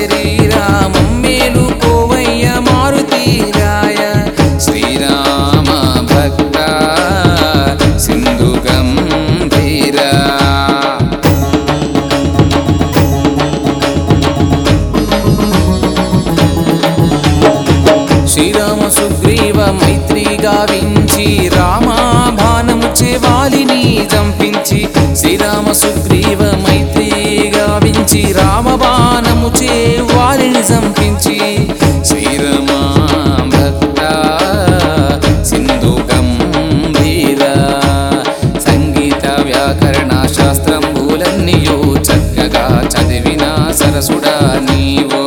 శ్రీరామం మేలు కోవయ్య మారుతీరాయ శ్రీరామ భక్త సింధు గంభీరా శ్రీరామ సుగ్రీవ మైత్రి గావించి రామాభానము చేవాలిని చంపించి శ్రీరామ సుగ్రీవ మైత్రి గావించి రామబాణము చేవాలిని చంపించి శ్రీరామ భక్త సింధు గంభీర సంగీత వ్యాకరణ శాస్త్రంబులన్నీయు చక్కగా చదివిన సరసుడా నీవో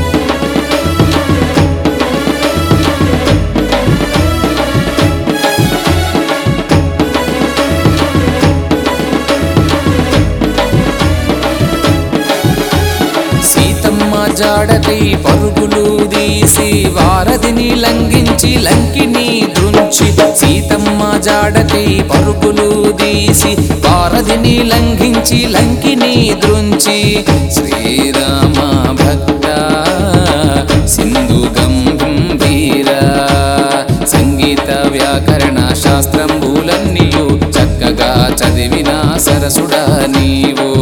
సీతమ్మ జాడకై పరుగులు తీసి వారధిని లంఘించి లంకిని దృంచి సీతమ్మ జాడకై పరుగులు తీసి వారధిని లంఘించి లంకిని దృంచి శ్రీరామ భక్త సింధు గంభీర సంగీత వ్యాకరణ శాస్త్రంబులన్నీయు చక్కగా చదివిన సరసుడా నీవో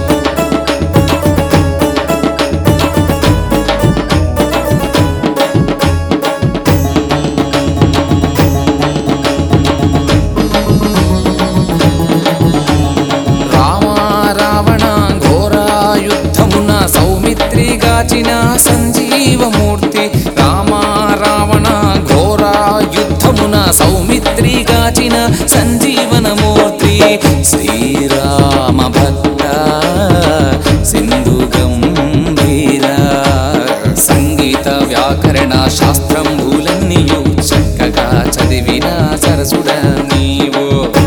రామ రావణ ఘోర యుద్ధమున సౌమిత్రి గాచిన సంజీవమూర్తి రామ రావణ ఘోర యుద్ధమున సౌమిత్రి గాచిన సంజీవనమూర్తి శ్రీరామ భక్త సింధు గంభీర సంగీత వ్యాకరణ శాస్త్రంబులన్నీయు చక్కగా చదివిన సరసుడ నీవో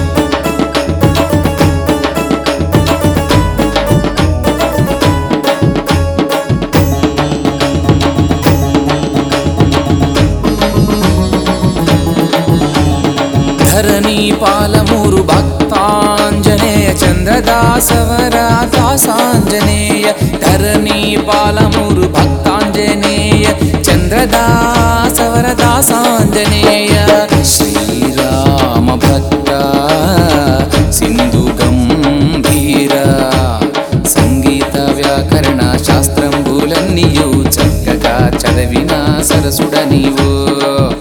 ధరణి పాలమూరు భక్తాంజనేయ చంద్రదాసవర దాసాంజనేయ ధరణి పాలమూరు భక్తాంజనేయ చంద్రదాసవర దాసాంజనేయ శ్రీరామ భక్త సింధు గంభీర సంగీత వ్యాకరణ శాస్త్రంబులన్నీయు చక్కగా చదివిన సరసుడ నీవు